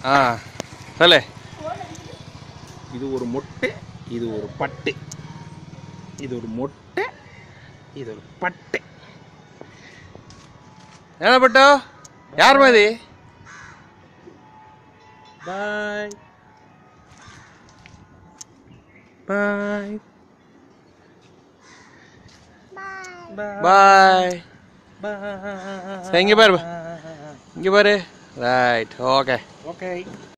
ஆ சொல்லு இது ஒரு மொட்டை இது ஒரு பட்டு இது ஒரு மொட்டை இது ஒரு பட்டு என்ன பட்டோ யார் மாதிரி பாய் பாய் பாய் பாய் இங்க பாரு இங்க பாரு ரைட் ஓகே ஓகே